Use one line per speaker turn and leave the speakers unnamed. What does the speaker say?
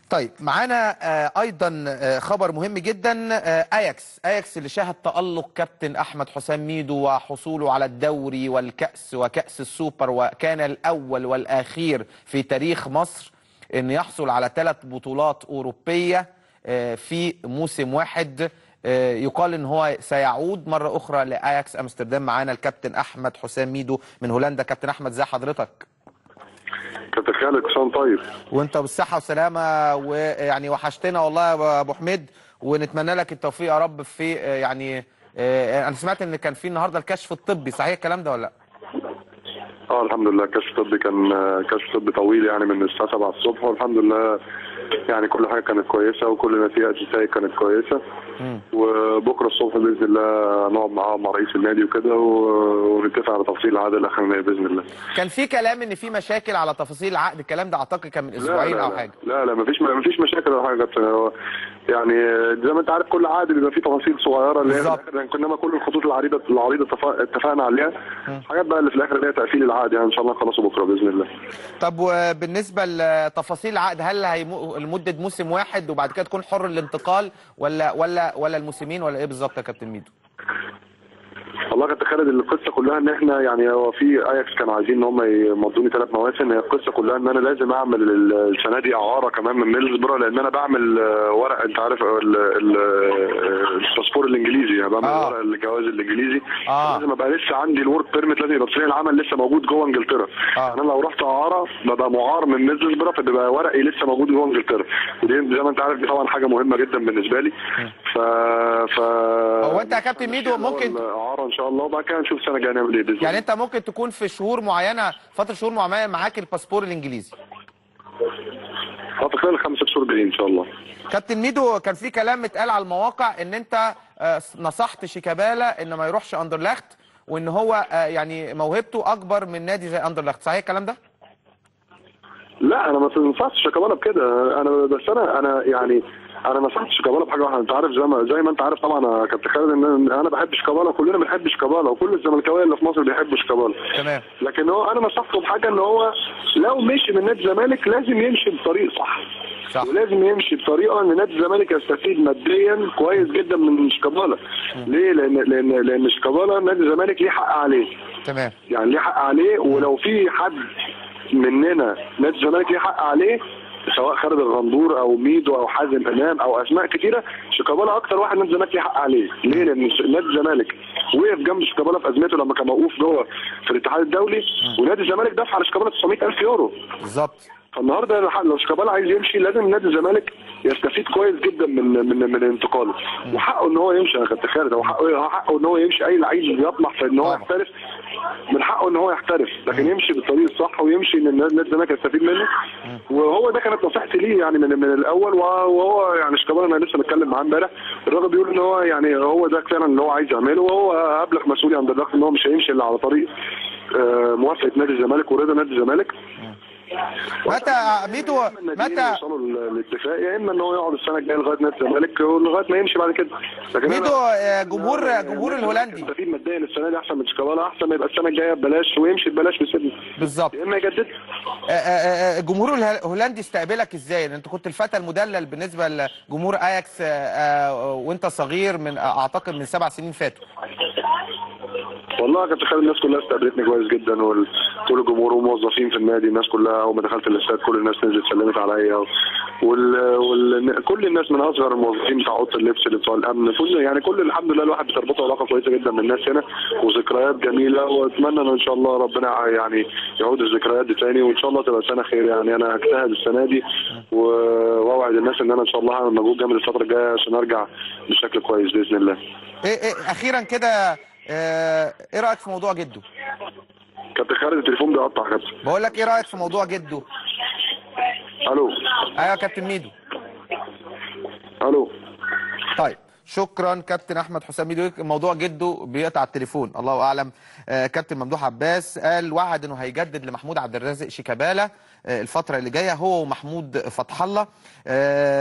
طيب معانا آه، ايضا آه، خبر مهم جدا آه، اياكس اياكس اللي شهد تالق كابتن احمد حسام ميدو وحصوله على الدوري والكاس وكاس السوبر وكان الاول والاخير في تاريخ مصر ان يحصل على ثلاث بطولات اوروبيه آه، في موسم واحد آه، يقال ان هو سيعود مره اخرى لاياكس امستردام معانا الكابتن احمد حسام ميدو من هولندا كابتن احمد ازي حضرتك
كابتن خالد حسام طيب
وانت بالصحة والسلامة ويعني وحشتنا والله يا ابو حميد ونتمنى لك التوفيق يا رب في يعني اه، انا سمعت ان كان في النهارده الكشف الطبي صحيح الكلام ده ولا لا؟
اه الحمد لله كشف طبي كان آه، كشف طبي طويل يعني من الساعه 7 الصبح والحمد لله يعني كل حاجه كانت كويسه وكل نتيجه النتائج كانت كويسه وبكره الصبح باذن الله نقعد معاه مع رئيس النادي وكده و- ونتفق على تفصيل العقد الاخرانيه باذن الله
كان في كلام ان في مشاكل على تفاصيل العقد الكلام ده اعتقد كان من
لا
اسبوعين
لا
او
لا
حاجة
لا لا مفيش مفيش مشاكل ولا حاجه كابتن. هو يعني زي ما انت عارف كل عقد بيبقى فيه تفاصيل صغيره اللي هي في
بالظبط.
الاخر يعني انما كل الخطوط العريضه العريضه اتفق- اتفقنا عليها حاجات بقى اللي في الاخر اللي هي تقفيل العقد يعني ان شاء الله نخلصه بكره باذن الله
طب وبالنسبة لتفاصيل العقد هل هيمو... لمدة موسم واحد وبعد كده تكون حر الانتقال ولا ولا ولا الموسمين ولا ايه بالظبط يا كابتن ميدو؟
والله كابتن خالد القصه كلها ان احنا يعني هو في اياكس كانوا عايزين ان هم يمضوني ثلاث مواسم هي القصه كلها ان انا لازم اعمل ال- السنه دي اعاره كمان من ميلزبرا لان انا بعمل آه، ورق انت عارف ال- ال- آه، الباسبور الانجليزي يعني بعمل
آه.
ورق الجواز الانجليزي
آه.
لازم ابقى لسه عندي الورك بيرميت لازم يبقى تصريح العمل لسه موجود جوه انجلترا
آه.
انا لو رحت اعاره ببقى معار من ميلزبرا فبيبقى ورقي لسه موجود جوه انجلترا ودي زي ما انت عارف دي طبعا حاجه مهمه جدا بالنسبه لي ف ف
هو أنت يا كابتن ميدو ممكن-
اعاره ان شاء الله وبعد كده نشوف السنه الجايه نعمل ايه باذن
يعني
الله
انت ممكن تكون في شهور معينة فترة شهور معينة معاك الباسبور الانجليزي
اه في خلال الخمس ست شهور جايين ان شاء الله
كابتن ميدو كان في كلام اتقال على المواقع ان انت آه، نصحت شيكابالا ان ما يروحش اندرلخت وان هو آه، يعني موهبته اكبر من نادي زي اندرلخت صحيح الكلام ده
لا انا ما نصحتش شيكابالا بكده انا بس انا انا يعني انا نصحت شيكابالا بحاجه واحده انت عارف زي ما زي ما انت عارف طبعا يا كابتن خالد ان انا بحب شيكابالا وكلنا بنحب شيكابالا وكل الزملكاويه اللي في مصر بيحبوا شيكابالا
تمام
لكن هو انا نصحته بحاجه ان هو لو مشي من نادي الزمالك لازم يمشي بطريق صح
صح.
ولازم يمشي بطريقه ان نادي الزمالك يستفيد ماديا كويس جدا من شيكابالا ليه؟ لان لان لان شيكابالا نادي الزمالك ليه حق عليه
تمام
يعني ليه حق عليه ولو في حد مننا نادي الزمالك ليه حق عليه سواء خالد الغندور او ميدو او حازم امام او اسماء كتيره شيكابالا اكتر واحد نادي الزمالك ليه حق عليه ليه لان ش- نادي الزمالك وقف جنب شيكابالا في ازمته لما كان موقوف جوه في الاتحاد الدولي ونادي الزمالك دفع لشيكابالا 900000 يورو
بالظبط
فالنهارده لو- لو شيكابالا عايز يمشي لازم نادي الزمالك يستفيد كويس جدا من من من انتقاله وحقه ان هو يمشي انا كنت خالد هو حقه حقه ان هو يمشي اي لعيب يطمح في ان هو
طبعا.
يحترف من حقه ان هو يحترف لكن يمشي بالطريق الصح ويمشي ان النادي نادي الزمالك يستفيد منه وهو ده كانت نصيحتي ليه يعني من من الاول وهو يعني شيكابالا انا لسه بتكلم معاه امبارح الراجل بيقول ان هو يعني هو ده فعلا اللي هو عايز يعمله وهو ابلغ مسؤولي عند الضغط ان هو مش هيمشي الا على طريق آه، موافقه نادي الزمالك ورضا نادي الزمالك
متى ميدو متى
يوصلوا للاتفاق يا اما ان هو يقعد السنه الجايه لغايه نادي الزمالك ولغايه ما يمشي بعد كده لكن
ميدو
أنا-
آه، جمهور
يعني
جمهور
النادي
الهولندي
يستفيد ماديا السنه دي احسن من شيكابالا احسن ما يبقى السنه الجايه ببلاش ويمشي ببلاش بسن
بالظبط
يا اما يجدد
آه، آه، آه، الجمهور اله- الهولندي استقبلك ازاي؟ لأن انت كنت الفتى المدلل بالنسبه لجمهور اياكس آه، آه، وانت صغير من آه، اعتقد من سبع سنين فاتوا.
والله كنت خالد الناس كلها استقبلتني كويس جدا وكل الجمهور والموظفين في النادي الناس كلها اول ما دخلت الاستاد كل الناس نزلت سلمت عليا وال... وال... كل الناس من اصغر الموظفين بتاع اوضه اللبس اللي بتوع الامن كل يعني كل الحمد لله الواحد بتربطه علاقه كويسه جدا من الناس هنا وذكريات جميله واتمنى ان ان شاء الله ربنا يعني يعود الذكريات دي تاني وان شاء الله تبقى سنه خير يعني انا هجتهد السنه دي و... واوعد الناس ان انا ان شاء الله هعمل مجهود جامد الفتره الجايه عشان ارجع بشكل كويس باذن الله
ايه ايه اخيرا كده آه، ايه رايك في موضوع جده؟
كابتن خالد التليفون بيقطع يا كابتن
بقول لك ايه رايك في موضوع جده؟
الو
ايوه يا كابتن ميدو.
الو
طيب شكرا كابتن احمد حسام ميدو موضوع جده بيقطع التليفون الله اعلم آه، كابتن ممدوح عباس قال وعد انه هيجدد لمحمود عبد الرازق شيكابالا آه، الفتره اللي جايه هو ومحمود فتح الله آه،